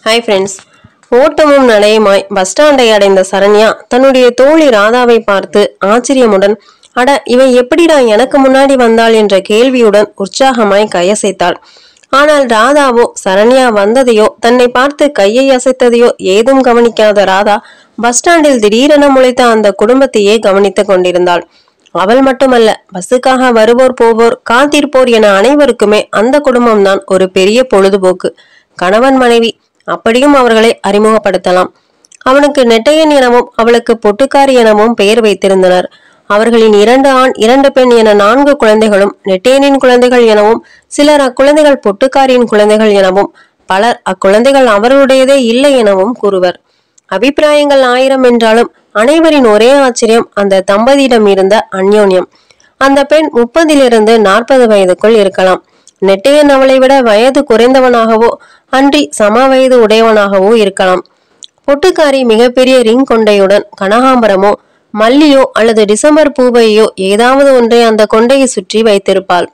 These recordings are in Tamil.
ஹாய் ஃப்ரெண்ட்ஸ் ஓட்டமும் நடையுமாய் பஸ் ஸ்டாண்டை அடைந்த சரண்யா தன்னுடைய தோழி ராதாவை பார்த்து ஆச்சரியமுடன் அட இவன் எப்படிடா எனக்கு முன்னாடி வந்தாள் என்ற கேள்வியுடன் உற்சாகமாய் கையசைத்தாள் ஆனால் ராதாவோ சரண்யா வந்ததையோ தன்னை பார்த்து கையை அசைத்ததையோ ஏதும் கவனிக்காத ராதா பஸ் ஸ்டாண்டில் திடீரென முளைத்த அந்த குடும்பத்தையே கவனித்துக் கொண்டிருந்தாள் அவள் மட்டுமல்ல பஸ்ஸுக்காக வருவோர் போவோர் காத்திருப்போர் என அனைவருக்குமே அந்த குடும்பம்தான் ஒரு பெரிய பொழுதுபோக்கு கணவன் மனைவி அப்படியும் அவர்களை அறிமுகப்படுத்தலாம் அவனுக்கு நெட்டையன் எனவும் அவளுக்கு பொட்டுக்காரி எனவும் பெயர் வைத்திருந்தனர் அவர்களின் இரண்டு ஆண் இரண்டு பெண் என நான்கு குழந்தைகளும் நெட்டையனின் குழந்தைகள் எனவும் சிலர் அக்குழந்தைகள் பொட்டுக்காரியின் குழந்தைகள் எனவும் பலர் அக்குழந்தைகள் அவர்களுடையதே இல்லை எனவும் கூறுவர் அபிப்பிராயங்கள் ஆயிரம் என்றாலும் அனைவரின் ஒரே ஆச்சரியம் அந்த தம்பதியிடம் இருந்த அந்யோன்யம் அந்த பெண் முப்பதிலிருந்து நாற்பது வயதுக்குள் இருக்கலாம் நெட்டையன் அவளை விட வயது குறைந்தவனாகவோ அன்றி சம வயது உடையவனாகவோ இருக்கலாம் பொட்டுக்காரி மிகப்பெரிய ரிங் கொண்டையுடன் கனகாம்பரமோ மல்லியோ அல்லது டிசம்பர் பூவையோ ஏதாவது ஒன்றை அந்த கொண்டையை சுற்றி வைத்திருப்பாள்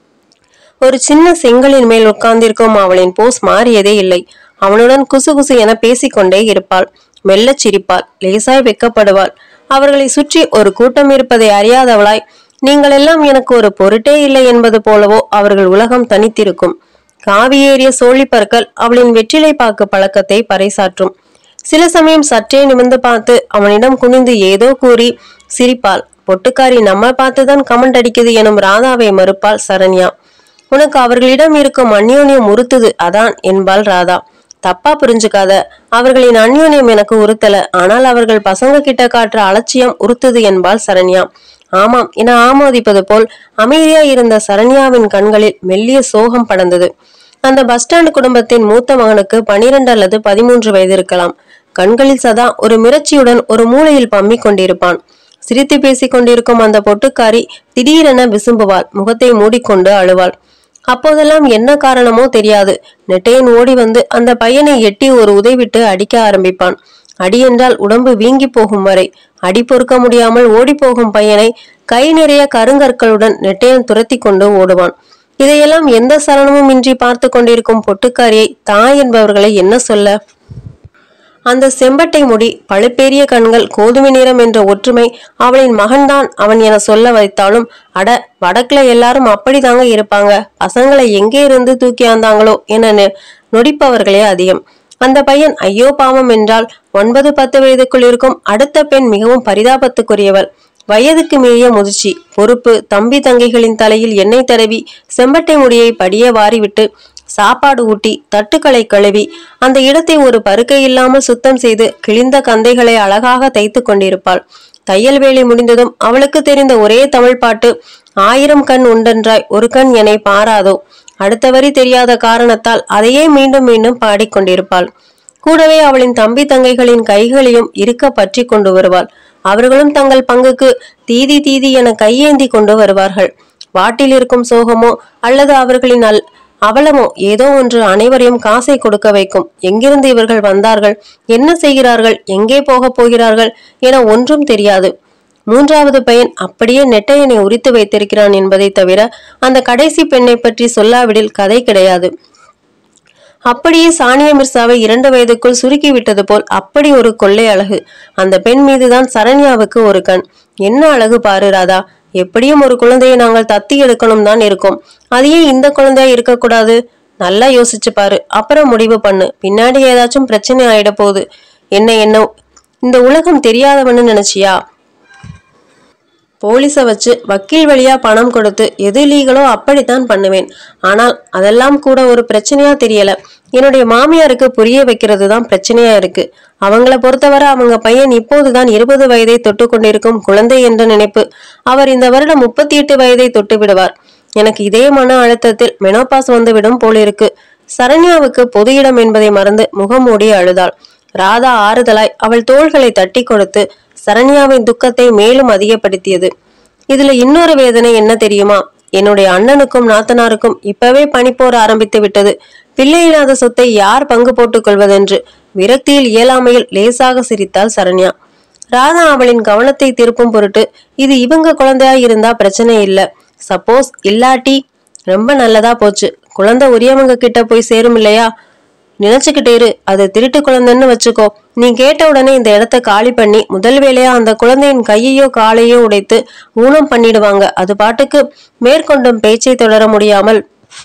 ஒரு சின்ன செங்கலின் மேல் உட்கார்ந்திருக்கும் அவளின் போஸ் மாறியதே இல்லை அவனுடன் குசு குசு என பேசிக்கொண்டே இருப்பாள் மெல்லச் சிரிப்பாள் லேசாய் வெக்கப்படுவாள் அவர்களை சுற்றி ஒரு கூட்டம் இருப்பதை அறியாதவளாய் நீங்கள் எல்லாம் எனக்கு ஒரு பொருட்டே இல்லை என்பது போலவோ அவர்கள் உலகம் தனித்திருக்கும் காவி ஏறிய சோழிப்பற்கள் அவளின் வெற்றிலை பாக்கு பழக்கத்தை பறைசாற்றும் சில சமயம் சற்றே நிமிர்ந்து பார்த்து அவனிடம் குனிந்து ஏதோ கூறி சிரிப்பாள் பொட்டுக்காரி நம்ம பார்த்துதான் கமெண்ட் அடிக்குது எனும் ராதாவை மறுப்பாள் சரண்யா உனக்கு அவர்களிடம் இருக்கும் அந்யோன்யம் உறுத்துது அதான் என்பாள் ராதா தப்பா புரிஞ்சுக்காத அவர்களின் அந்யோன்யம் எனக்கு உறுத்தல ஆனால் அவர்கள் பசங்க கிட்ட காட்டுற அலட்சியம் உறுத்துது என்பாள் சரண்யா ஆமாம் என ஆமோதிப்பது போல் அமைதியா இருந்த சரண்யாவின் கண்களில் மெல்லிய சோகம் படர்ந்தது அந்த பஸ் ஸ்டாண்ட் குடும்பத்தின் மூத்த மகனுக்கு பனிரெண்டு அல்லது பதிமூன்று வயது இருக்கலாம் கண்களில் சதா ஒரு மிரட்சியுடன் ஒரு மூலையில் பம்மிக் கொண்டிருப்பான் சிரித்து பேசிக் கொண்டிருக்கும் அந்த பொட்டுக்காரி திடீரென விசும்புவாள் முகத்தை மூடிக்கொண்டு அழுவாள் அப்போதெல்லாம் என்ன காரணமோ தெரியாது நெட்டையன் ஓடி வந்து அந்த பையனை எட்டி ஒரு உதைவிட்டு அடிக்க ஆரம்பிப்பான் அடி என்றால் உடம்பு வீங்கி போகும் வரை அடி பொறுக்க முடியாமல் ஓடி போகும் பையனை கை நிறைய கருங்கற்களுடன் நெட்டையன் துரத்தி கொண்டு ஓடுவான் இதையெல்லாம் எந்த சலனமும் இன்றி பார்த்து கொண்டிருக்கும் பொட்டுக்காரியை தாய் என்பவர்களை என்ன சொல்ல அந்த செம்பட்டை முடி பழுப்பேறிய கண்கள் கோதுமை நிறம் என்ற ஒற்றுமை அவளின் மகன்தான் அவன் என சொல்ல வைத்தாலும் அட வடக்குல எல்லாரும் அப்படிதாங்க இருப்பாங்க பசங்களை எங்கே இருந்து தூக்கி ஆந்தாங்களோ என நெ- நொடிப்பவர்களே அதிகம் அந்த பையன் ஐயோ பாவம் என்றால் ஒன்பது பத்து வயதுக்குள் இருக்கும் அடுத்த பெண் மிகவும் பரிதாபத்துக்குரியவள் வயதுக்கு மீறிய முதிர்ச்சி பொறுப்பு தம்பி தங்கைகளின் தலையில் எண்ணெய் தடவி செம்பட்டை முடியை படிய வாரிவிட்டு சாப்பாடு ஊட்டி தட்டுக்களை கழுவி அந்த இடத்தை ஒரு பருக்கை இல்லாமல் சுத்தம் செய்து கிழிந்த கந்தைகளை அழகாக தைத்து கொண்டிருப்பாள் தையல் வேலை முடிந்ததும் அவளுக்கு தெரிந்த ஒரே தமிழ் பாட்டு ஆயிரம் கண் உண்டென்றாய் ஒரு கண் என்னை பாராதோ அடுத்த வரி தெரியாத காரணத்தால் அதையே மீண்டும் மீண்டும் பாடிக்கொண்டிருப்பாள் கூடவே அவளின் தம்பி தங்கைகளின் கைகளையும் இருக்க பற்றி கொண்டு வருவாள் அவர்களும் தங்கள் பங்குக்கு தீதி தீதி என கையேந்தி கொண்டு வருவார்கள் வாட்டில் இருக்கும் சோகமோ அல்லது அவர்களின் அல் அவலமோ ஏதோ ஒன்று அனைவரையும் காசை கொடுக்க வைக்கும் எங்கிருந்து இவர்கள் வந்தார்கள் என்ன செய்கிறார்கள் எங்கே போகப் போகிறார்கள் என ஒன்றும் தெரியாது மூன்றாவது பையன் அப்படியே நெட்டையனை உரித்து வைத்திருக்கிறான் என்பதை தவிர அந்த கடைசி பெண்ணை பற்றி சொல்லாவிடில் கதை கிடையாது அப்படியே சானியா மிர்சாவை இரண்டு வயதுக்குள் சுருக்கி விட்டது போல் அப்படி ஒரு கொள்ளை அழகு அந்த பெண் மீதுதான் சரண்யாவுக்கு ஒரு கண் என்ன அழகு பாரு ராதா எப்படியும் ஒரு குழந்தையை நாங்கள் தத்தி எடுக்கணும் தான் இருக்கோம் அதையே இந்த குழந்தையா இருக்கக்கூடாது நல்லா யோசிச்சு பாரு அப்புறம் முடிவு பண்ணு பின்னாடி ஏதாச்சும் பிரச்சனை ஆயிட போகுது என்ன என்ன இந்த உலகம் தெரியாதவன்னு நினைச்சியா போலீஸை வச்சு வக்கீல் வழியா பணம் கொடுத்து எது லீகலோ அப்படித்தான் பண்ணுவேன் ஆனால் அதெல்லாம் கூட ஒரு பிரச்சனையா தெரியல என்னுடைய மாமியாருக்கு புரிய வைக்கிறது தான் பிரச்சனையா இருக்கு அவங்கள பொறுத்தவரை அவங்க பையன் இப்போதுதான் இருபது வயதை தொட்டு கொண்டிருக்கும் குழந்தை என்ற நினைப்பு அவர் இந்த வருடம் முப்பத்தி எட்டு வயதை தொட்டு விடுவார் எனக்கு இதே மன அழுத்தத்தில் மெனோபாஸ் வந்துவிடும் போலிருக்கு சரண்யாவுக்கு பொது இடம் என்பதை மறந்து முகமூடி அழுதாள் ராதா ஆறுதலாய் அவள் தோள்களை தட்டி கொடுத்து சரண்யாவின் துக்கத்தை மேலும் அதிகப்படுத்தியது இதுல இன்னொரு வேதனை என்ன தெரியுமா என்னுடைய அண்ணனுக்கும் நாத்தனாருக்கும் இப்பவே பனிப்போர ஆரம்பித்து விட்டது பிள்ளை இல்லாத சொத்தை யார் பங்கு போட்டுக் கொள்வதென்று விரக்தியில் இயலாமையில் லேசாக சிரித்தாள் சரண்யா ராதா அவளின் கவனத்தை திருப்பும் பொருட்டு இது இவங்க குழந்தையா இருந்தா பிரச்சனை இல்ல சப்போஸ் இல்லாட்டி ரொம்ப நல்லதா போச்சு குழந்தை உரியவங்க கிட்ட போய் சேரும் இல்லையா நினைச்சுக்கிட்டே இரு அது திருட்டு குழந்தைன்னு வச்சுக்கோ நீ கேட்ட உடனே இந்த இடத்த காலி பண்ணி முதல் வேலையா அந்த குழந்தையின் கையையோ காலையோ உடைத்து ஊனம் பண்ணிடுவாங்க அது பாட்டுக்கு மேற்கொண்டும் பேச்சை தொடர முடியாமல்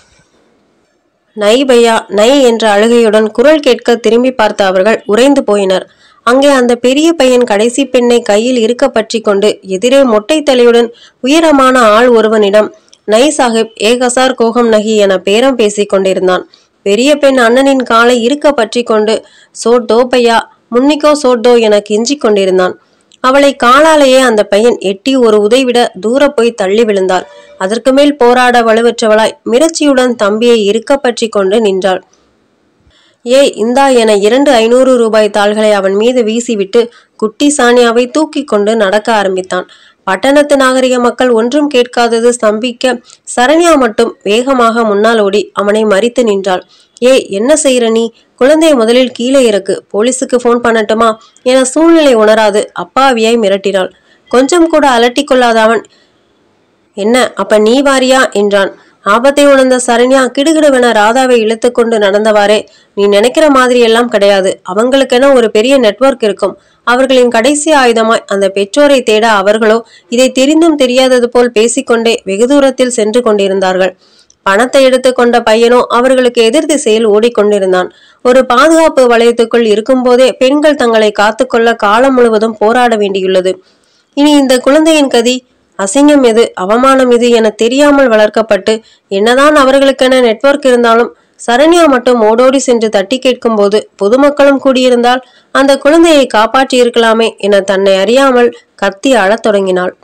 நை பையா நை என்ற அழுகையுடன் குரல் கேட்க திரும்பி பார்த்த அவர்கள் உறைந்து போயினர் அங்கே அந்த பெரிய பையன் கடைசி பெண்ணை கையில் இருக்க பற்றி கொண்டு எதிரே மொட்டை தலையுடன் உயரமான ஆள் ஒருவனிடம் நை சாஹிப் ஏகசார் கோகம் நகி என பேரம் பேசிக் கொண்டிருந்தான் பெரிய பெண் அண்ணனின் காலை இருக்க பற்றி கொண்டு சோட் தோ பையா முன்னிக்கோ சோட் தோ என கெஞ்சிக் கொண்டிருந்தான் அவளை காலாலேயே அந்த பையன் எட்டி ஒரு உதைவிட தூர போய் தள்ளி விழுந்தாள் அதற்கு மேல் போராட வலுவற்றவளாய் மிரட்சியுடன் தம்பியை இருக்க பற்றி கொண்டு நின்றாள் ஏய் இந்தா என இரண்டு ஐநூறு ரூபாய் தாள்களை அவன் மீது வீசிவிட்டு குட்டி சானியாவை தூக்கி கொண்டு நடக்க ஆரம்பித்தான் பட்டணத்து நாகரிக மக்கள் ஒன்றும் கேட்காதது ஸ்தம்பிக்க சரண்யா மட்டும் வேகமாக முன்னால் ஓடி அவனை மறித்து நின்றாள் ஏய் என்ன செய்யற நீ குழந்தையை முதலில் கீழே இறக்கு போலீஸுக்கு ஃபோன் பண்ணட்டுமா என சூழ்நிலை உணராது அப்பாவியாய் மிரட்டினாள் கொஞ்சம் கூட அலட்டிக் கொள்ளாத அவன் என்ன அப்ப நீ வாரியா என்றான் ஆபத்தை உணர்ந்த சரண்யா கிடுகிடுவென ராதாவை இழுத்துக்கொண்டு நடந்தவாறே நீ நினைக்கிற மாதிரி எல்லாம் கிடையாது அவங்களுக்கென ஒரு பெரிய நெட்வொர்க் இருக்கும் அவர்களின் கடைசி ஆயுதமாய் அந்த பெற்றோரை தேட அவர்களோ இதை தெரிந்தும் தெரியாதது போல் பேசிக்கொண்டே வெகு தூரத்தில் சென்று கொண்டிருந்தார்கள் பணத்தை எடுத்துக்கொண்ட பையனோ அவர்களுக்கு எதிர் திசையில் ஓடிக்கொண்டிருந்தான் ஒரு பாதுகாப்பு வளையத்துக்குள் இருக்கும்போதே பெண்கள் தங்களை காத்துக்கொள்ள காலம் முழுவதும் போராட வேண்டியுள்ளது இனி இந்த குழந்தையின் கதி அசிங்கம் எது அவமானம் எது என தெரியாமல் வளர்க்கப்பட்டு என்னதான் அவர்களுக்கென நெட்வொர்க் இருந்தாலும் சரண்யா மட்டும் ஓடோடி சென்று தட்டி கேட்கும்போது பொதுமக்களும் கூடியிருந்தால் அந்த குழந்தையை காப்பாற்றி இருக்கலாமே என தன்னை அறியாமல் கத்தி அழத் தொடங்கினாள்